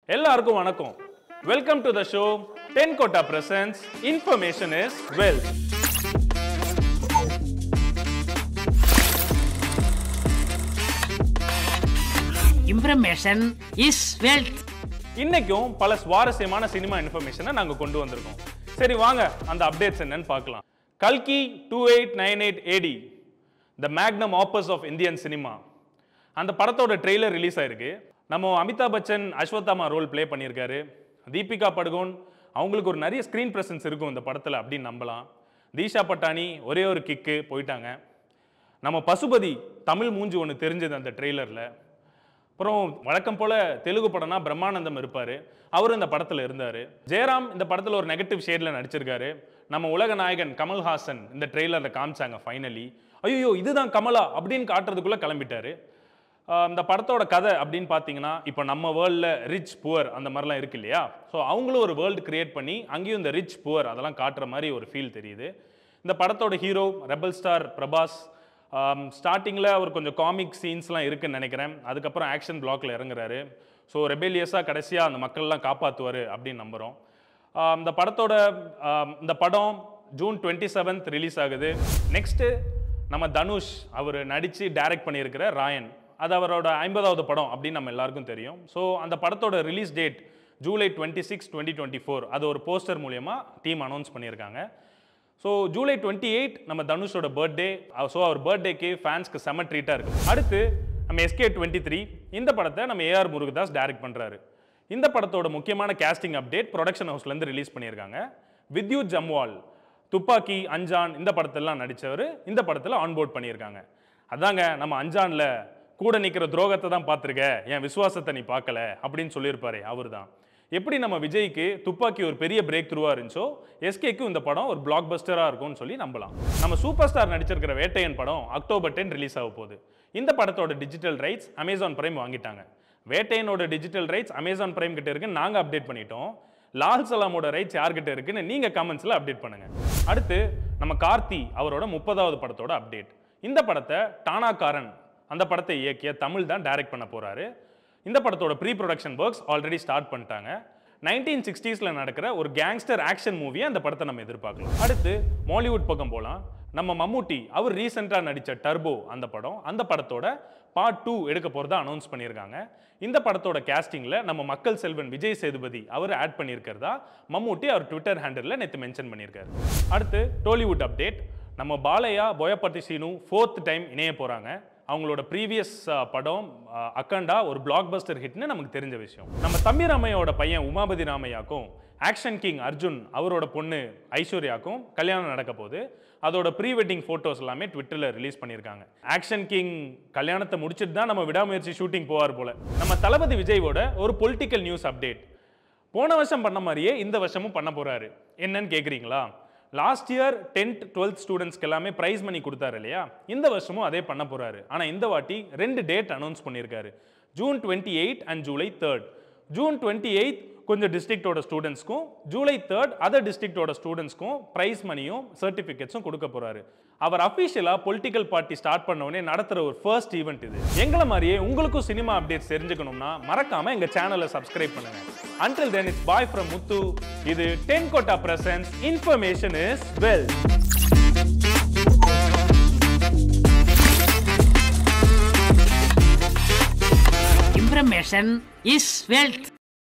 எல்லாருக்கும் வணக்கம் welcome to the show ten கோட்டா presents information is wealth Information is wealth. இன்னைக்கும் பல சுவாரஸ்யமான சினிமா இன்ஃபர்மேஷனை நாங்க கொண்டு வந்திருக்கோம் சரி வாங்க அந்த அப்டேட்ஸ் என்னன்னு பார்க்கலாம் கல்கி two eight nine eight AD the magnum opus of Indian cinema அந்த படத்தோட ட்ரெய்லர் ரிலீஸ் ஆயிருக்கு நம்ம அமிதாப் பச்சன் அஸ்வத்தாமா ரோல் ப்ளே பண்ணியிருக்காரு தீபிகா படுகோன் அவங்களுக்கு ஒரு நிறைய ஸ்க்ரீன் ப்ரெசன்ஸ் இருக்கும் இந்த படத்தில் அப்படின்னு நம்பலாம் தீஷா பட்டானி ஒரே ஒரு கிக்கு போயிட்டாங்க நம்ம பசுபதி தமிழ் மூஞ்சி ஒன்று தெரிஞ்சது அந்த ட்ரெய்லரில் அப்புறம் வழக்கம் போல தெலுங்கு படம்னா பிரம்மானந்தம் இருப்பார் அவர் இந்த படத்தில் இருந்தார் ஜெயராம் இந்த படத்தில் ஒரு நெகட்டிவ் ஷேடில் நடிச்சிருக்காரு நம்ம உலக நாயகன் கமல்ஹாசன் இந்த ட்ரெய்லரில் காமிச்சாங்க ஃபைனலி ஐயோ இதுதான் கமலா அப்படின்னு காட்டுறதுக்குள்ளே கிளம்பிட்டாரு ஆஹ் இந்த படத்தோட கதை அப்படின்னு பார்த்தீங்கன்னா இப்போ நம்ம வேர்ல்டில் ரிச் புவர் அந்த மாதிரிலாம் இருக்கு இல்லையா ஸோ அவங்களும் ஒரு வேர்ல்டு கிரியேட் பண்ணி அங்கேயும் இந்த ரிச் புவர் அதெல்லாம் காட்டுற மாதிரி ஒரு ஃபீல் தெரியுது இந்த படத்தோட ஹீரோ ரெபல் ஸ்டார் பிரபாஸ் ஸ்டார்டிங்கில் அவர் கொஞ்சம் காமிக் சீன்ஸ்லாம் இருக்குன்னு நினைக்கிறேன் அதுக்கப்புறம் ஆக்ஷன் பிளாக்ல இறங்குறாரு ஸோ ரெபேலியஸாக கடைசியாக அந்த மக்கள்லாம் காப்பாற்றுவார் அப்படின்னு நம்புகிறோம் ஆஹ் இந்த படத்தோட ஆஹ் இந்த படம் ஜூன் டுவெண்ட்டி செவன்த் ரிலீஸ் ஆகுது நெக்ஸ்ட்டு நம்ம தனுஷ் அவர் நடித்து டைரக்ட் பண்ணியிருக்கிற ராயன் அது அவரோட ஐம்பதாவது படம் அப்படின்னு நம்ம எல்லாருக்கும் தெரியும் ஸோ அந்த படத்தோட release date July twenty six twenty twenty four அது ஒரு போஸ்டர் மூலியமா டீம் அனௌன்ஸ் பண்ணியிருக்காங்க ஸோ ஜூலை டுவெண்ட்டி எயிட் நம்ம தனுஷோட பர்த்டே ஸோ அவர் பர்த்டேக்கு ஃபேன்ஸ்க்கு செம ட்ரீட்டாக இருக்கு அடுத்து நம்ம எஸ்கே டுவெண்ட்டி த்ரீ இந்த படத்தை நம்ம ஏஆர் முருகதாஸ் டைரக்ட் பண்ணுறாரு இந்த படத்தோட முக்கியமான கேஸ்டிங் அப்டேட் ப்ரொடக்ஷன் ஹவுஸ்லேருந்து ரிலீஸ் பண்ணியிருக்காங்க வித்யுத் ஜம்வால் துப்பாக்கி அஞ்சான் இந்த படத்தெல்லாம் நடித்தவர் இந்த படத்தில் ஆன்போர்ட் பண்ணியிருக்காங்க அதாங்க நம்ம அஞ்சான்ல கூட நிற்கிற துரோகத்தை தான் பார்த்துருக்க என் விசுவாசத்தை நீ பார்க்கல அப்படின்னு சொல்லியிருப்பாரு அவர் தான் எப்படி நம்ம விஜய்க்கு துப்பாக்கி ஒரு பெரிய பிரேக் த்ரூவாக இருந்துச்சோ எஸ்கேக்கும் இந்த படம் ஒரு பிளாக் பஸ்டராக இருக்கும்னு சொல்லி நம்பலாம் நம்ம சூப்பர் ஸ்டார் நடிச்சிருக்கிற வேட்டையன் படம் அக்டோபர் டென் ரிலீஸ் ஆக போகுது இந்த படத்தோட டிஜிட்டல் ரைட்ஸ் அமேசான் பிரைம் வாங்கிட்டாங்க வேட்டையனோட டிஜிட்டல் ரைட்ஸ் அமேசான் பிரைம் கிட்ட இருக்குன்னு நாங்கள் அப்டேட் பண்ணிட்டோம் லால் சலாமோட ரைட்ஸ் யார்கிட்ட இருக்குன்னு நீங்கள் கமெண்ட்ஸில் அப்டேட் பண்ணுங்க அடுத்து நம்ம கார்த்தி அவரோட முப்பதாவது படத்தோட அப்டேட் இந்த படத்தை டானாகாரன் அந்த படத்தை இயக்கிய தமிழ் தான் டைரக்ட் பண்ண போறாரு இந்த படத்தோட pre production works already start பண்ணிட்டாங்க நைன்டீன் சிக்ஸ்டீஸில் நடக்கிற ஒரு கேங்ஸ்டர் ஆக்ஷன் மூவியை அந்த படத்தை நம்ம எதிர்பார்க்கலாம் அடுத்து மாலிவுட் பக்கம் போகலாம் நம்ம மம்மூட்டி அவர் ரீசெண்டாக நடித்த டர்போ அந்த படம் அந்த படத்தோட பார்ட் டூ எடுக்க போகிறதா அனௌன்ஸ் பண்ணியிருக்காங்க இந்த படத்தோட கேஸ்டிங்கில் நம்ம மக்கள் செல்வன் விஜய் சேதுபதி அவர் ஆட் பண்ணியிருக்கிறதா மம்மூட்டி அவர் ட்விட்டர் ஹேண்டலில் நேற்று மென்ஷன் பண்ணியிருக்காரு அடுத்து டோலிவுட் அப்டேட் நம்ம பாலையா போயப்பட்டி சீனு ஃபோர்த் டைம் இணைய போகிறாங்க அவங்களோட ப்ரீவியஸ் படம் அஹ், அக்கண்டா ஒரு பிளாக் பஸ்டர் ஹிட்னு நமக்கு தெரிஞ்ச விஷயம் நம்ம தம்பி ராமையோட பையன் உமாபதி ராமையாக்கும் ஆக்ஷன் கிங் அர்ஜுன் அவரோட பொண்ணு ஐஸ்வர்யாக்கும் கல்யாணம் நடக்க போகுது அதோட ப்ரீ வெட்டிங் ஃபோட்டோஸ் எல்லாமே ட்விட்டரில் ரிலீஸ் பண்ணியிருக்காங்க ஆக்ஷன் கிங் கல்யாணத்தை முடிச்சிட்டு தான் நம்ம விடாமுயற்சி ஷூட்டிங் போவார் போல நம்ம தளபதி விஜயோட ஒரு பொலிட்டிக்கல் நியூஸ் அப்டேட் போன வருஷம் பண்ண மாதிரியே இந்த வருஷமும் பண்ண போறாரு என்னன்னு கேட்குறீங்களா லாஸ்ட் இயர் டென்த் டுவெல்த் ஸ்டூடெண்ட்ஸ்க்கு எல்லாமே ப்ரைஸ் மணி கொடுத்தாரு இல்லையா இந்த வருஷமும் அதே பண்ண போறாரு ஆனால் இந்த வாட்டி ரெண்டு டேட் அனௌன்ஸ் பண்ணியிருக்காரு June twenty eight and July third June twenty eight கொஞ்சம் டிஸ்ட்ரிக்டோட ஸ்டூடெண்ட்ஸ்க்கும் ஜூலை தேர்ட் அதர் டிஸ்ட்ரிக்டோட ஸ்டூடெண்ட்ஸ்க்கும் ப்ரைஸ் மணியும் சர்டிஃபிகேட்ஸும் கொடுக்க போறாரு அவர் அஃபிஷியலாக பொலிட்டிக்கல் பார்ட்டி ஸ்டார்ட் பண்ண உடனே நடத்துகிற ஒரு ஃபர்ஸ்ட் ஈவெண்ட் இது எங்களை மாதிரியே உங்களுக்கும் சினிமா அப்டேட்ஸ் தெரிஞ்சுக்கணும்னா மறக்காம எங்க சேனலை சப்ஸ்கிரைப் பண்ணுங்க until then it's bye from Muthu இது டென் கோட்டா presents information is wealth Information is wealth.